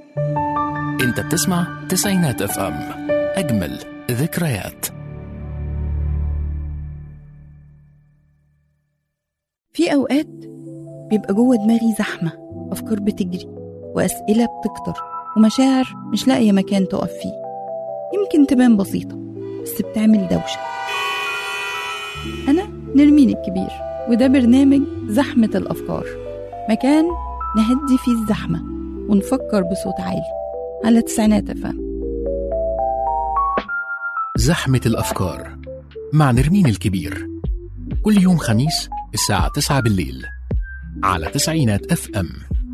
انت بتسمع تسعينات اف ام اجمل ذكريات في أوقات بيبقى جوه دماغي زحمة أفكار بتجري وأسئلة بتكتر ومشاعر مش لاقية مكان تقف فيه يمكن تبان بسيطة بس بتعمل دوشة أنا نرمين الكبير وده برنامج زحمة الأفكار مكان نهدي فيه الزحمة ونفكر بصوت عالي على تسعينات أفهم زحمة الأفكار مع نرمين الكبير كل يوم خميس الساعة 9 بالليل على تسعينات اف ام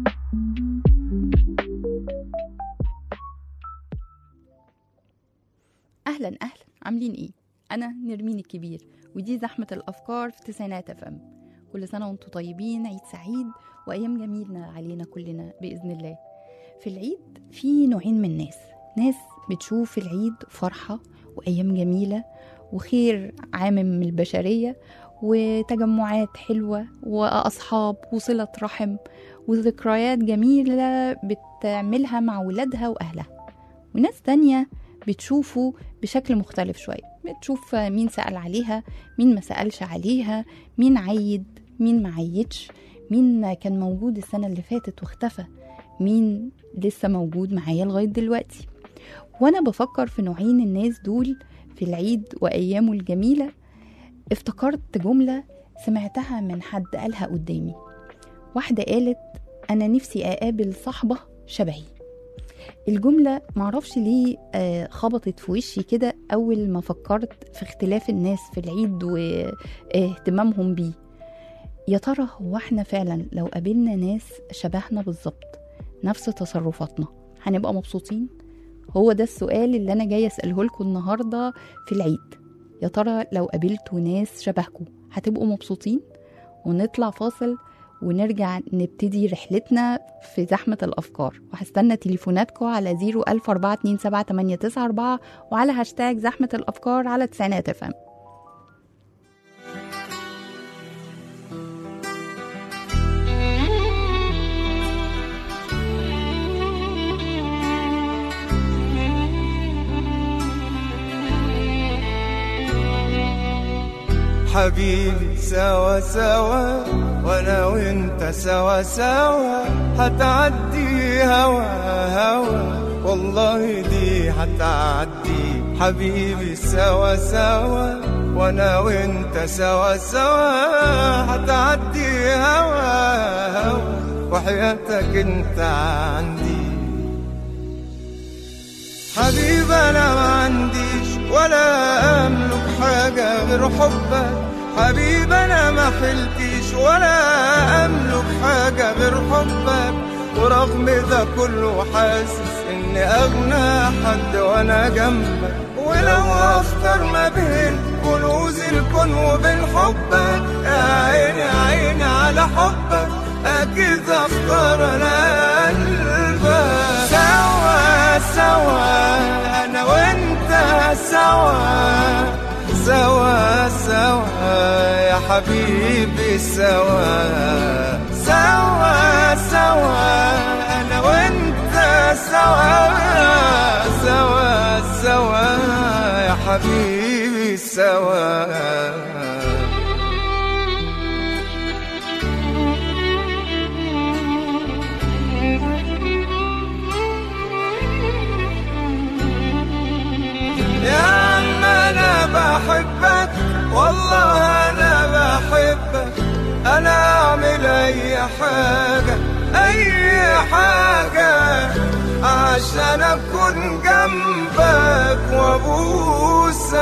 أهلا أهلا عاملين إيه؟ أنا نرمين الكبير ودي زحمة الأفكار في تسعينات أفهم كل سنة وانتم طيبين عيد سعيد وأيام جميلة علينا كلنا بإذن الله في العيد في نوعين من الناس ناس بتشوف العيد فرحة وأيام جميلة وخير عامم البشرية وتجمعات حلوة وأصحاب وصلة رحم وذكريات جميلة بتعملها مع ولادها وأهلها وناس تانية بتشوفه بشكل مختلف شوية بتشوف مين سأل عليها مين ما سألش عليها مين عيد مين ما عيدش مين كان موجود السنة اللي فاتت واختفى مين لسه موجود معايا لغاية دلوقتي وأنا بفكر في نوعين الناس دول في العيد وأيامه الجميلة افتكرت جملة سمعتها من حد قالها قدامي واحدة قالت أنا نفسي أقابل صاحبة شبهي الجملة معرفش ليه آه، خبطت في وشي كده أول ما فكرت في اختلاف الناس في العيد واهتمامهم بيه يا ترى هو احنا فعلا لو قابلنا ناس شبهنا بالظبط نفس تصرفاتنا هنبقى مبسوطين هو ده السؤال اللي أنا جاية أسأله لكم النهاردة في العيد يا ترى لو قابلتوا ناس شبهكم هتبقوا مبسوطين ونطلع فاصل ونرجع نبتدي رحلتنا في زحمة الأفكار وهستنى تليفوناتكم على 014278994 وعلى هاشتاج زحمة الأفكار على تسعينات فم حبيبي سوا سوا وانا وانت سوا سوا هتعدي هوا هوا والله دي هتعدي حبيبي سوا سوا وانا وانت سوا سوا هتعدي هوا هوا وحياتك انت عندي حبيب انا ما عنديش ولا املك حاجه غير حبك حبيب انا ما حلتيش ولا املك حاجه غير حبك ورغم ده كله حاسس اني اغنى حد وانا جنبك ولو اختار ما بين كنوز الكون وبين حبك يا عيني عيني على حبك اكيد اختار انا قلبك سوا سوا انا وانت سوا سوا سوا يا حبيبي سوا سوا سوا انا وانت سوا سوا سوا يا حبيبي سوا يا عم انا بحبك والله انا بحبك انا اعمل اي حاجة اي حاجة عشان اكون جنبك وابوس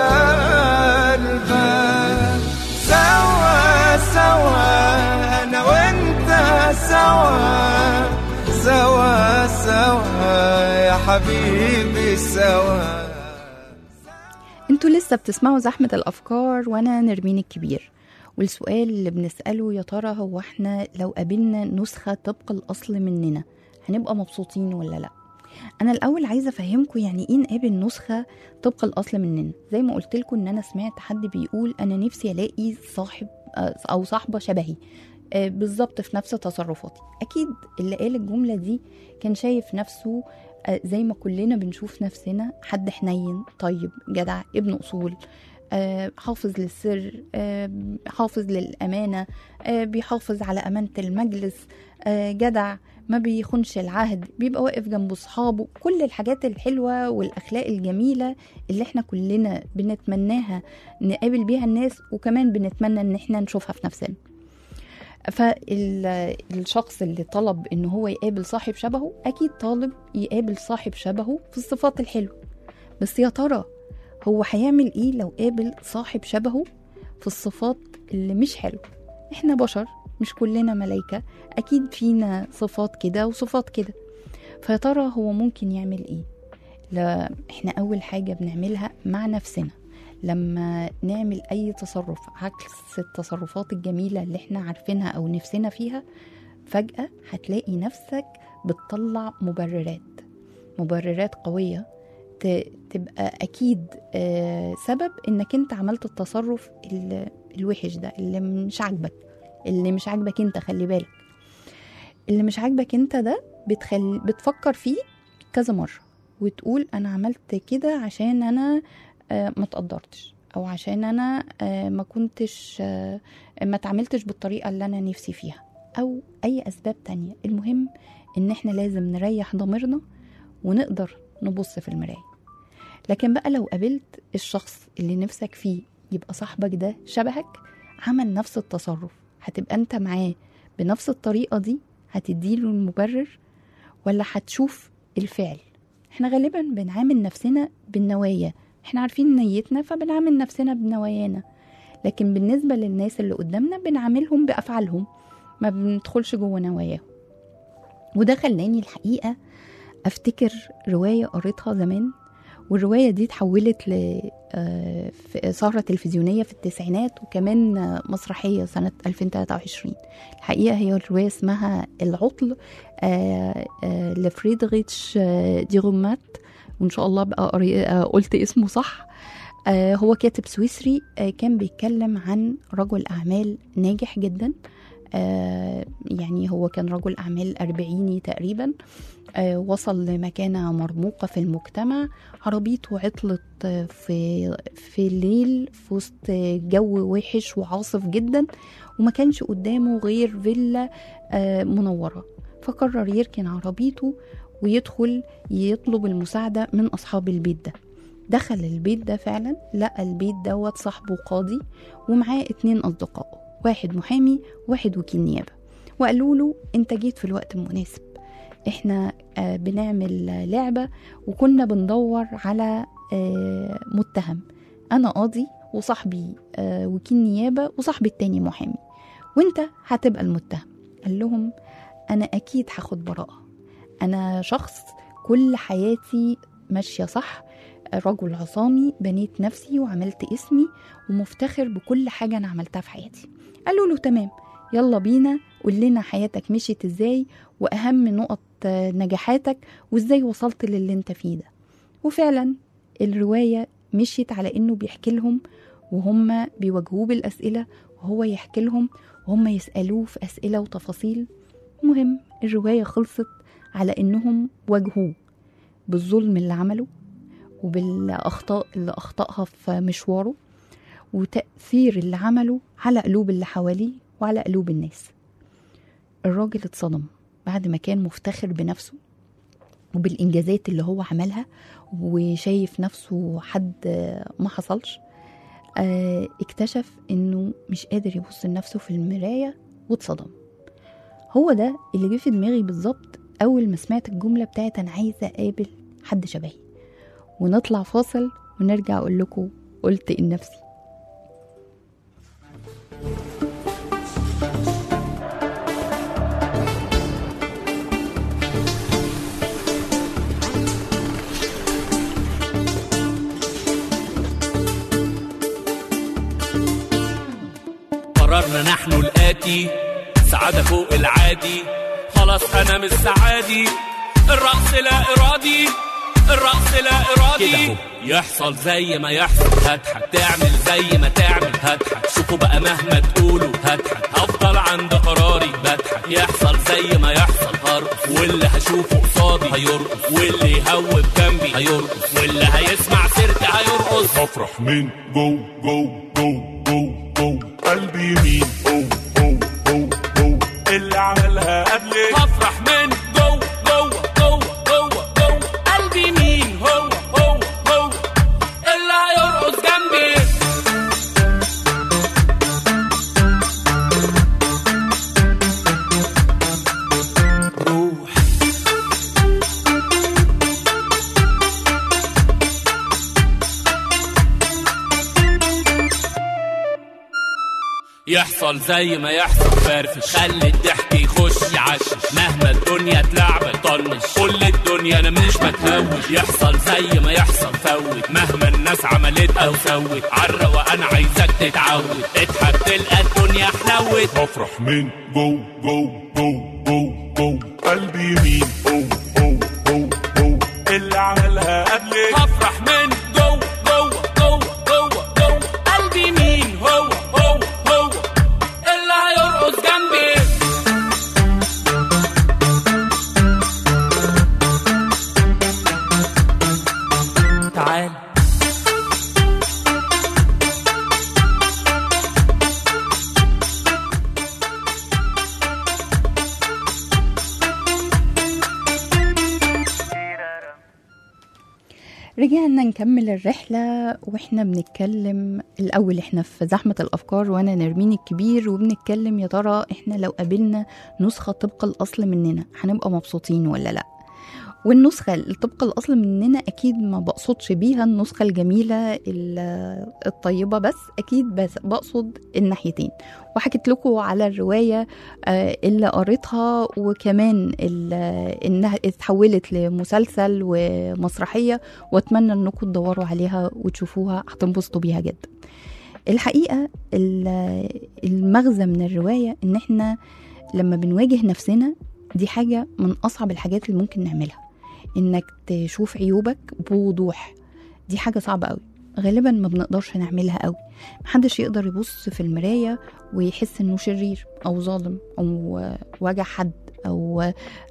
قلبك سوا سوا انا وانت سوا سوا سوا يا حبيبي سوا انتوا لسه بتسمعوا زحمة الأفكار وأنا نرمين الكبير والسؤال اللي بنسأله يا ترى هو احنا لو قابلنا نسخة طبق الأصل مننا هنبقى مبسوطين ولا لأ أنا الأول عايزة أفهمكم يعني إيه نقابل نسخة طبق الأصل مننا زي ما قلت لكم إن أنا سمعت حد بيقول أنا نفسي ألاقي صاحب آه، أو صاحبة شبهي آه، بالظبط في نفس تصرفاتي اكيد اللي قال الجمله دي كان شايف نفسه آه، زي ما كلنا بنشوف نفسنا حد حنين طيب جدع ابن اصول آه، حافظ للسر آه، حافظ للامانه آه، بيحافظ على امانه المجلس آه، جدع ما بيخونش العهد بيبقى واقف جنب اصحابه كل الحاجات الحلوه والاخلاق الجميله اللي احنا كلنا بنتمناها نقابل بيها الناس وكمان بنتمنى ان احنا نشوفها في نفسنا فالشخص اللي طلب ان هو يقابل صاحب شبهه اكيد طالب يقابل صاحب شبهه في الصفات الحلوه بس يا ترى هو هيعمل ايه لو قابل صاحب شبهه في الصفات اللي مش حلوه احنا بشر مش كلنا ملايكه اكيد فينا صفات كده وصفات كده فيا ترى هو ممكن يعمل ايه لا احنا اول حاجه بنعملها مع نفسنا لما نعمل اي تصرف عكس التصرفات الجميله اللي احنا عارفينها او نفسنا فيها فجاه هتلاقي نفسك بتطلع مبررات مبررات قويه ت- تبقى اكيد آه، سبب انك انت عملت التصرف ال- الوحش ده اللي مش عاجبك اللي مش عاجبك انت خلي بالك اللي مش عاجبك انت ده بتخل... بتفكر فيه كذا مرة وتقول انا عملت كده عشان انا آه، ما تقدرتش او عشان انا آه، ما كنتش آه، ما تعملتش بالطريقة اللي انا نفسي فيها او اي اسباب تانية المهم ان احنا لازم نريح ضميرنا ونقدر نبص في المراية لكن بقى لو قابلت الشخص اللي نفسك فيه يبقى صاحبك ده شبهك عمل نفس التصرف هتبقى انت معاه بنفس الطريقة دي هتديله المبرر ولا هتشوف الفعل احنا غالبا بنعامل نفسنا بالنوايا احنا عارفين نيتنا فبنعامل نفسنا بنوايانا لكن بالنسبة للناس اللي قدامنا بنعاملهم بأفعالهم ما بندخلش جوه نواياهم وده خلاني الحقيقة أفتكر رواية قريتها زمان والرواية دي اتحولت ل آه، في سهرة تلفزيونية في التسعينات وكمان آه، مسرحية سنة 2023 الحقيقة هي الرواية اسمها العطل آه، آه، لفريدريتش آه، ديرومات وإن شاء الله بقى قري- آه، قلت اسمه صح آه، هو كاتب سويسري آه، كان بيتكلم عن رجل أعمال ناجح جدا آه، يعني هو كان رجل أعمال أربعيني تقريبا آه، وصل لمكانة مرموقة في المجتمع عربيته عطلت آه، في في الليل في وسط جو وحش وعاصف جدا وما كانش قدامه غير فيلا آه، منورة فقرر يركن عربيته ويدخل يطلب المساعدة من أصحاب البيت ده دخل البيت ده فعلا لقى البيت دوت صاحبه قاضي ومعاه اتنين أصدقائه واحد محامي واحد وكيل نيابة وقالوا له انت جيت في الوقت المناسب احنا آه، بنعمل آه، لعبة وكنا بندور على آه، متهم انا قاضي وصاحبي آه، وكيل نيابة وصاحبي التاني محامي وانت هتبقى المتهم قال لهم انا اكيد هاخد براءة انا شخص كل حياتي ماشية صح رجل عصامي بنيت نفسي وعملت اسمي ومفتخر بكل حاجة أنا عملتها في حياتي قالوا له تمام يلا بينا قول لنا حياتك مشيت ازاي وأهم نقط آه، نجاحاتك وازاي وصلت للي انت فيه ده وفعلا الرواية مشيت على انه بيحكي لهم وهم بيواجهوه بالأسئلة وهو يحكي لهم وهم يسألوه في أسئلة وتفاصيل المهم الرواية خلصت على انهم واجهوه بالظلم اللي عمله وبالأخطاء اللي أخطأها في مشواره وتأثير اللي عمله على قلوب اللي حواليه وعلى قلوب الناس الراجل اتصدم بعد ما كان مفتخر بنفسه وبالإنجازات اللي هو عملها وشايف نفسه حد ما حصلش آه، اكتشف انه مش قادر يبص لنفسه في المراية واتصدم هو ده اللي جه في دماغي بالظبط اول ما سمعت الجملة بتاعت انا عايزة اقابل حد شبهي ونطلع فاصل ونرجع اقول لكم قلت إيه لنفسي قررنا نحن الآتي سعادة فوق العادي خلاص أنا مش سعادي الرقص لا إرادي الرقص لا إرادي كده اهو يحصل زي ما يحصل هضحك تعمل زي ما تعمل هضحك شوفوا بقى مهما تقولوا هضحك هفضل عند قراري بضحك يحصل زي ما يحصل هرقص واللي هشوفه قصادي هيرقص واللي يهوب جنبي هيرقص واللي هيسمع سيرتي هيرقص افرح من جو جو جو جو جو قلبي يمين او او او او اللي عملها قبلي هفرح من جوه جوه جوه جوه جوه قلبي مين هو هو هو اللي هيرقص جنبي روح يحصل زي ما يحصل فرفش خلي الضحك يخش يعشش مهما الدنيا تلعبك طنش كل الدنيا انا مش بتهوش يحصل زي ما يحصل فوت مهما الناس عملت او سوت عرة وانا عايزك تتعود اضحك تلقى الدنيا حلوت افرح من جو جو جو جو جو قلبي يمين او او او او اللي عملها قبلي هفرح من جوه جوه جوه جوه جوه قلبي مين هو هو هو اللي هيرقص جنبي تعال رجعنا نكمل الرحلة واحنا بنتكلم الأول احنا في زحمة الأفكار وأنا نرمين الكبير وبنتكلم يا ترى احنا لو قابلنا نسخة طبق الأصل مننا هنبقى مبسوطين ولا لأ والنسخة اللي طبق الأصل مننا أكيد ما بقصدش بيها النسخة الجميلة ال- الطيبة بس أكيد بس بقصد الناحيتين وحكيت لكم على الرواية آه، اللي قريتها وكمان ال- إنها اتحولت لمسلسل ومسرحية واتمنى انكم تدوروا عليها وتشوفوها هتنبسطوا بيها جدا الحقيقه ال- المغزى من الروايه ان احنا لما بنواجه نفسنا دي حاجه من اصعب الحاجات اللي ممكن نعملها انك تشوف عيوبك بوضوح دي حاجه صعبه قوي غالبا ما بنقدرش نعملها قوي محدش يقدر يبص في المرايه ويحس انه شرير او ظالم او وجع حد او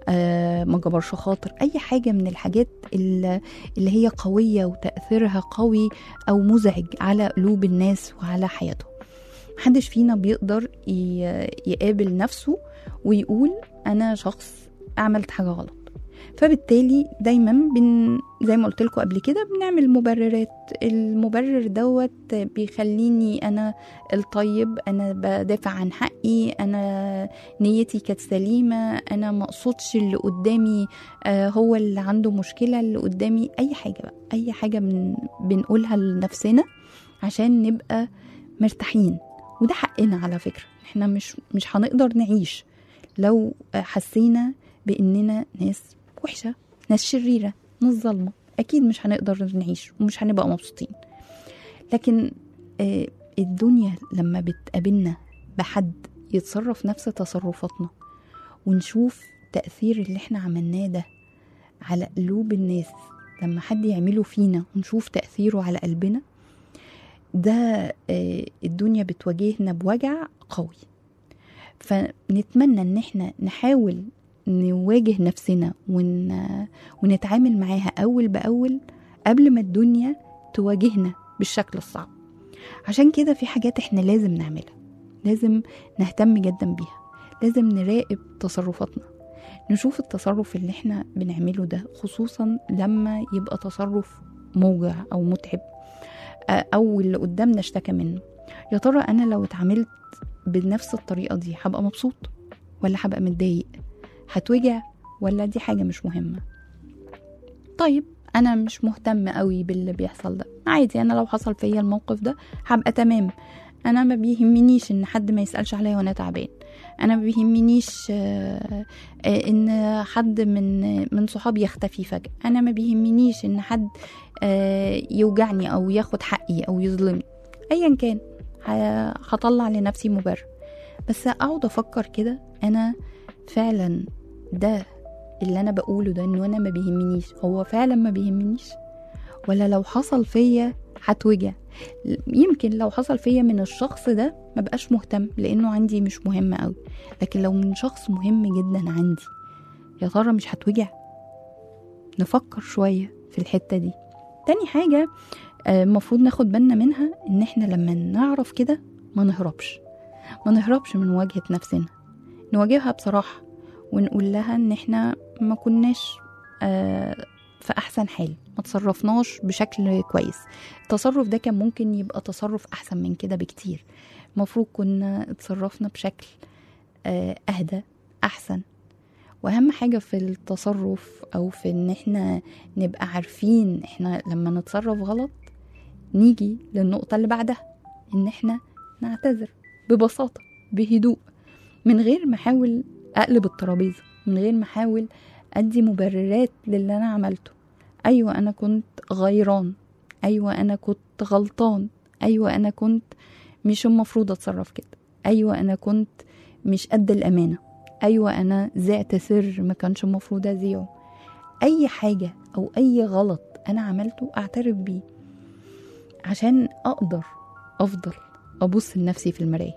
آه، ما جبرش خاطر اي حاجه من الحاجات اللي اللي هي قويه وتاثيرها قوي او مزعج على قلوب الناس وعلى حياتهم محدش فينا بيقدر ي- يقابل نفسه ويقول انا شخص عملت حاجه غلط فبالتالي دايما بن زي ما قلت لكم قبل كده بنعمل مبررات المبرر دوت بيخليني انا الطيب انا بدافع عن حقي انا نيتي كانت سليمه انا ما اقصدش اللي قدامي آه، هو اللي عنده مشكله اللي قدامي اي حاجه بقى اي حاجه بن بنقولها لنفسنا عشان نبقى مرتاحين وده حقنا على فكره احنا مش مش هنقدر نعيش لو آه، حسينا باننا ناس وحشه ناس شريره ناس ظالمه اكيد مش هنقدر نعيش ومش هنبقى مبسوطين لكن آه، الدنيا لما بتقابلنا بحد يتصرف نفس تصرفاتنا ونشوف تأثير اللي احنا عملناه ده على قلوب الناس لما حد يعمله فينا ونشوف تأثيره على قلبنا ده آه، الدنيا بتواجهنا بوجع قوي فنتمنى ان احنا نحاول نواجه نفسنا ون... ونتعامل معاها أول بأول قبل ما الدنيا تواجهنا بالشكل الصعب عشان كده في حاجات احنا لازم نعملها لازم نهتم جدا بيها لازم نراقب تصرفاتنا نشوف التصرف اللي احنا بنعمله ده خصوصا لما يبقى تصرف موجع او متعب آه، او اللي قدامنا اشتكى منه يا ترى انا لو اتعاملت بنفس الطريقه دي هبقى مبسوط ولا هبقى متضايق هتوجع ولا دي حاجه مش مهمه طيب انا مش مهتم قوي باللي بيحصل ده عادي انا لو حصل فيا الموقف ده هبقى تمام انا ما بيهمنيش ان حد ما يسالش عليا وانا تعبان انا ما بيهمنيش آه، آه، ان حد من من صحابي يختفي فجاه انا ما بيهمنيش ان حد آه، يوجعني او ياخد حقي او يظلمني ايا كان ه- هطلع لنفسي مبرر بس اقعد افكر كده انا فعلا ده اللي انا بقوله ده انه انا ما بيهمنيش هو فعلا ما بيهمنيش ولا لو حصل فيا هتوجع يمكن لو حصل فيا من الشخص ده ما بقاش مهتم لانه عندي مش مهم قوي لكن لو من شخص مهم جدا عندي يا ترى مش هتوجع نفكر شوية في الحتة دي تاني حاجة آه، المفروض ناخد بالنا منها ان احنا لما نعرف كده ما نهربش ما نهربش من مواجهة نفسنا نواجهها بصراحة ونقول لها ان احنا ما كناش آه، في احسن حال ما تصرفناش بشكل كويس التصرف ده كان ممكن يبقى تصرف احسن من كده بكتير المفروض كنا اتصرفنا بشكل آه، اهدى احسن واهم حاجه في التصرف او في ان احنا نبقى عارفين احنا لما نتصرف غلط نيجي للنقطه اللي بعدها ان احنا نعتذر ببساطه بهدوء من غير ما احاول اقلب الترابيزه من غير ما احاول ادي مبررات للي انا عملته ايوه انا كنت غيران ايوه انا كنت غلطان ايوه انا كنت مش المفروض اتصرف كده ايوه انا كنت مش قد الامانه ايوه انا زعت سر ما كانش المفروض اذيعه اي حاجه او اي غلط انا عملته اعترف بيه عشان اقدر افضل ابص لنفسي في المرايه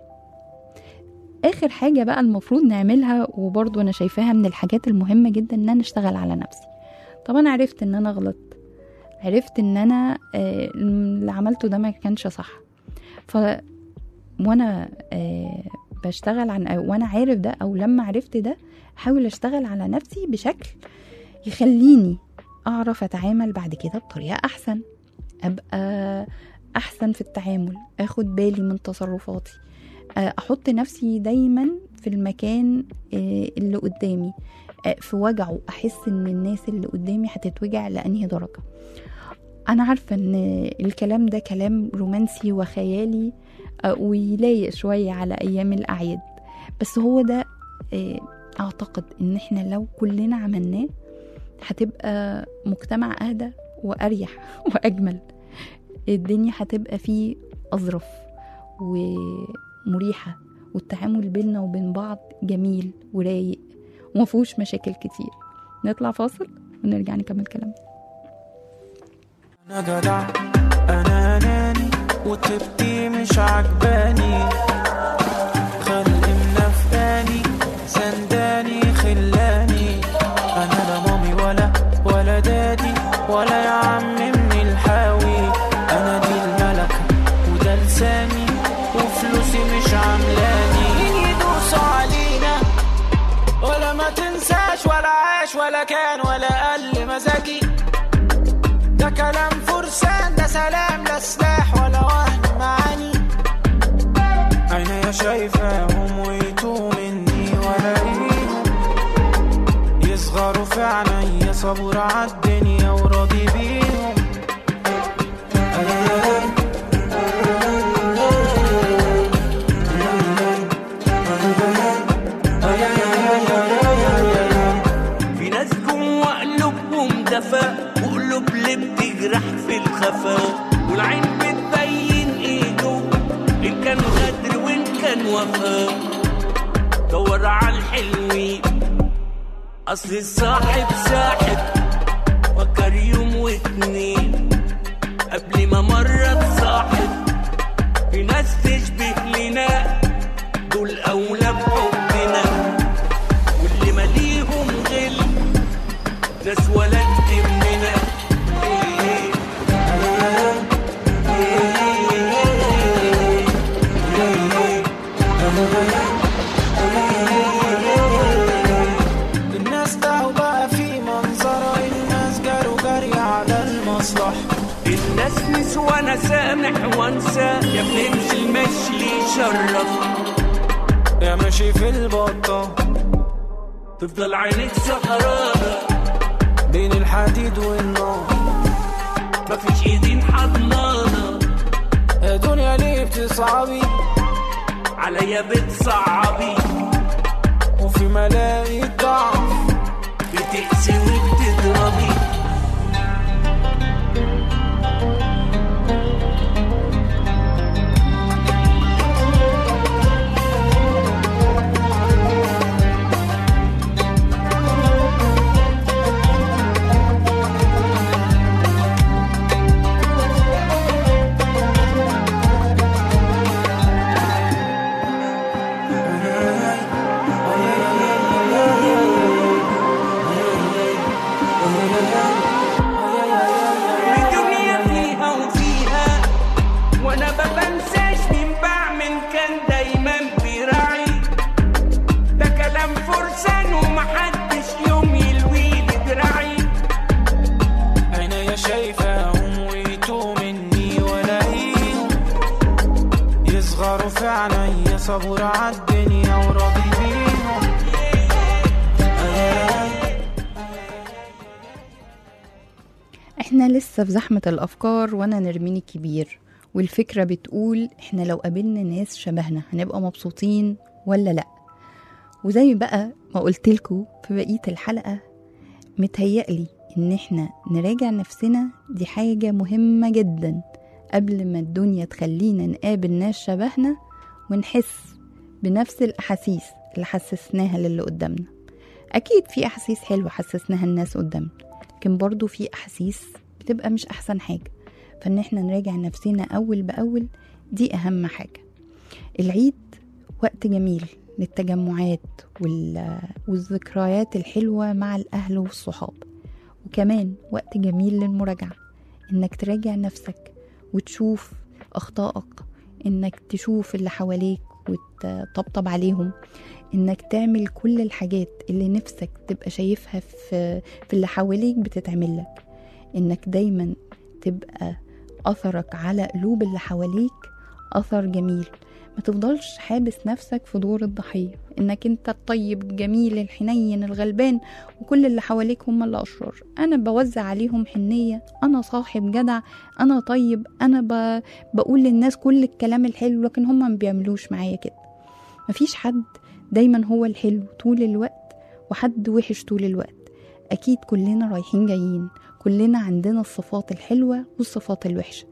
اخر حاجه بقى المفروض نعملها وبرضو انا شايفاها من الحاجات المهمه جدا ان انا اشتغل على نفسي طب انا عرفت ان انا غلط عرفت ان انا آه، اللي عملته ده ما كانش صح ف وانا آه، بشتغل عن أو وانا عارف ده او لما عرفت ده احاول اشتغل على نفسي بشكل يخليني اعرف اتعامل بعد كده بطريقه احسن ابقى احسن في التعامل اخد بالي من تصرفاتي آه، احط نفسي دايما في المكان آه، اللي قدامي آه، في وجعه احس ان الناس اللي قدامي هتتوجع لانهي درجه انا عارفه ان الكلام ده كلام رومانسي وخيالي آه، ويلايق شويه على ايام الاعياد بس هو ده آه، اعتقد ان احنا لو كلنا عملناه هتبقى مجتمع اهدى واريح واجمل الدنيا هتبقى فيه اظرف ومريحه والتعامل بيننا وبين بعض جميل ورايق ومفهوش مشاكل كتير نطلع فاصل ونرجع نكمل كلامنا انا جدع انا اناني وطيبتي مش عجباني خلق منفاني سنداني خلاني انا لا مامي ولا ولا دادي ولا يا عم من الحاوي انا دي الملكة وده لساني وفلوسي مش عاملاني مين يدوس علينا ولا ما تنساش ولا عاش ولا كان ولا قل مزاجي ده كلام فرسان ده سلام لا سلاح ولا وهم معاني عينيا شايفاهم ويتوه مني ولاقيهم يصغروا في عينيا صبور عالدنيا وراضي بيهم في ناس جوا قلوبهم دفا وقلوب اللي بتجرح في الخفا والعين بتبين ايده ان كان غدر وان كان وفا دور على الحلوين اصل الصاحب ساحب فكر يوم واتنين قبل ما مرة تصاحب في ناس تشبه لنا دول اولى بحبنا واللي ماليهم غل ناس ولد مننا الناس تعوا بقى في منظرة الناس جاروا جري على المصلحة الناس نسوى انا سامح وانسى يا ابني امشي المشي اللي يشرف يا ماشي في البطة تفضل عينيك سهرانة بين الحديد والنار مفيش ايدين حضنانة يا دنيا ليه بتصعبي عليا بتصعبي وفي ملاقي ضعف بتقسي وبتضربي صبور عالدنيا وراضي بيهم أنا احنا لسه في زحمة الأفكار وأنا نرمين الكبير والفكرة بتقول احنا لو قابلنا ناس شبهنا هنبقى مبسوطين ولا لأ وزي بقى ما قلتلكوا في بقية الحلقة متهيألي إن احنا نراجع نفسنا دي حاجة مهمة جدا قبل ما الدنيا تخلينا نقابل ناس شبهنا ونحس بنفس الأحاسيس اللي حسسناها للي قدامنا أكيد في أحاسيس حلوة حسسناها الناس قدامنا لكن برضو في أحاسيس بتبقى مش أحسن حاجة فإن احنا نراجع نفسنا أول بأول دي أهم حاجة العيد وقت جميل للتجمعات وال... والذكريات الحلوة مع الأهل والصحاب وكمان وقت جميل للمراجعة إنك تراجع نفسك وتشوف أخطائك إنك تشوف اللي حواليك وتطبطب عليهم إنك تعمل كل الحاجات اللي نفسك تبقى شايفها في, في اللي حواليك بتتعمل لك إنك دايما تبقى أثرك على قلوب اللي حواليك أثر جميل ما تفضلش حابس نفسك في دور الضحية إنك أنت الطيب الجميل الحنين الغلبان وكل اللي حواليك هم اللي أشرار أنا بوزع عليهم حنية أنا صاحب جدع أنا طيب أنا ب... بقول للناس كل الكلام الحلو لكن هم ما بيعملوش معايا كده مفيش حد دايما هو الحلو طول الوقت وحد وحش طول الوقت أكيد كلنا رايحين جايين كلنا عندنا الصفات الحلوة والصفات الوحشة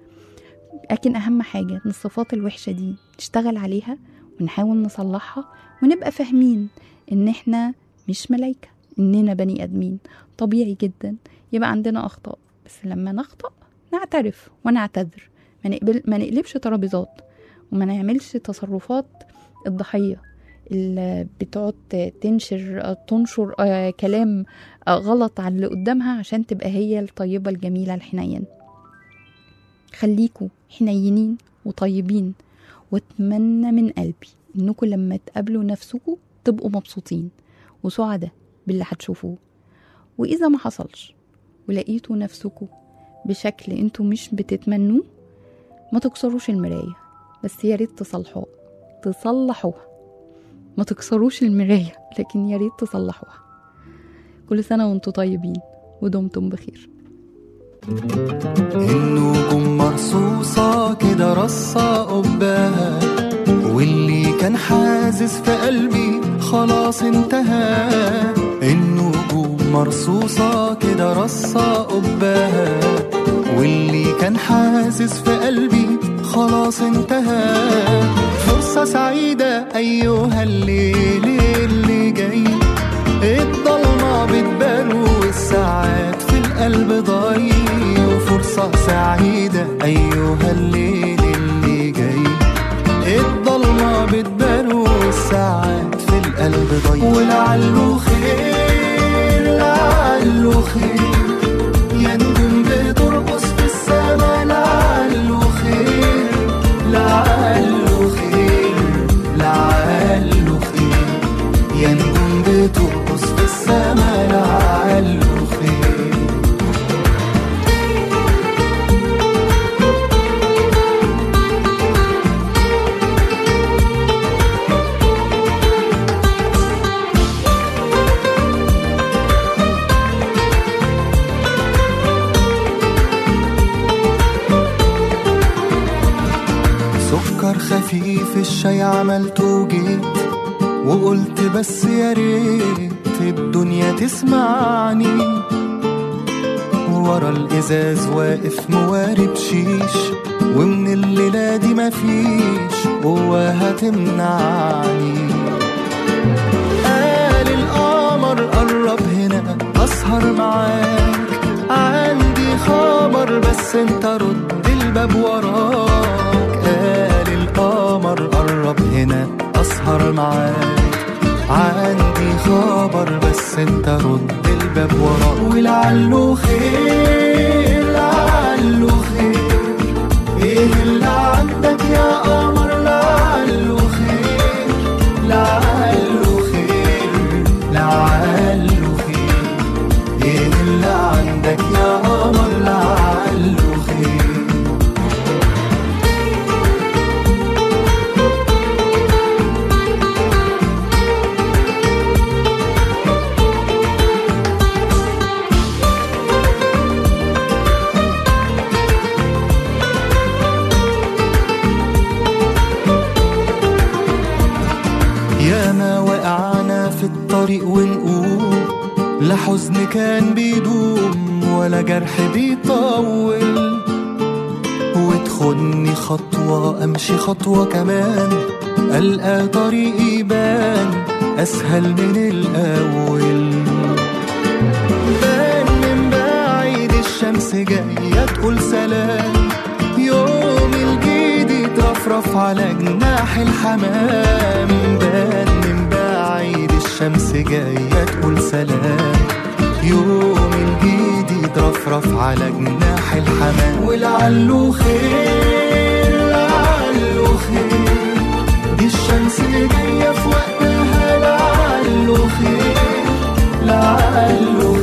لكن أهم حاجة إن الصفات الوحشة دي نشتغل عليها ونحاول نصلحها ونبقى فاهمين إن إحنا مش ملايكة إننا بني آدمين طبيعي جدا يبقى عندنا أخطاء بس لما نخطأ نعترف ونعتذر ما, نقبل ما نقلبش ترابيزات وما نعملش تصرفات الضحية اللي بتقعد تنشر تنشر آه، كلام آه، غلط على اللي قدامها عشان تبقى هي الطيبة الجميلة الحنين خليكوا حنينين وطيبين واتمنى من قلبي انكم لما تقابلوا نفسكم تبقوا مبسوطين وسعداء باللي هتشوفوه واذا ما حصلش ولقيتوا نفسكم بشكل انتوا مش بتتمنوه ما تكسروش المراية بس يا ريت تصلحوها تصلحوها ما تكسروش المراية لكن يا ريت تصلحوها كل سنة وانتوا طيبين ودمتم بخير النجوم مرصوصة كده رصة قباها واللي كان حازز في قلبي خلاص انتهى النجوم مرصوصة كده رصة قباها واللي كان حازز في قلبي خلاص انتهى فرصة سعيدة أيها الليل اللي جاي الضلمة بتبان والساعات في القلب ضايع وفرصة سعيدة أيها الليل اللي جاي الضلمة بتبان والساعات في القلب ضايع ولعله خير لعله خير يا نجوم بترقص في السما لعله خير لعله خير لعله خير يا نجوم بترقص في السما لعله خير سكر خفيف الشاي عملته وجيت وقلت بس يا ريت الدنيا تسمعني ورا الازاز واقف موارب شيش ومن الليلة دي مفيش قوة هتمنعني قال القمر قرب هنا اسهر معاك عندي خبر بس انت رد الباب وراك قال القمر قرب هنا اسهر معاك عندي خبر بس انت رد الباب وراك ولعله خير لعله خير ايه اللي عندك يا قمر لعله خير لعله خير لعله خير ايه اللي عندك يا قمر لعله خير بيدوب لا حزن كان بيدوم ولا جرح بيطول وتخدني خطوة أمشي خطوة كمان ألقى طريقي يبان أسهل من الأول بان من بعيد الشمس جاية تقول سلام يوم الجديد يترفرف على جناح الحمام بان من بعيد الشمس جاية تقول سلام يوم الجديد يترفرف على جناح الحمام ولعله خير لعله خير دي الشمس جاية في وقتها لعله خير لعله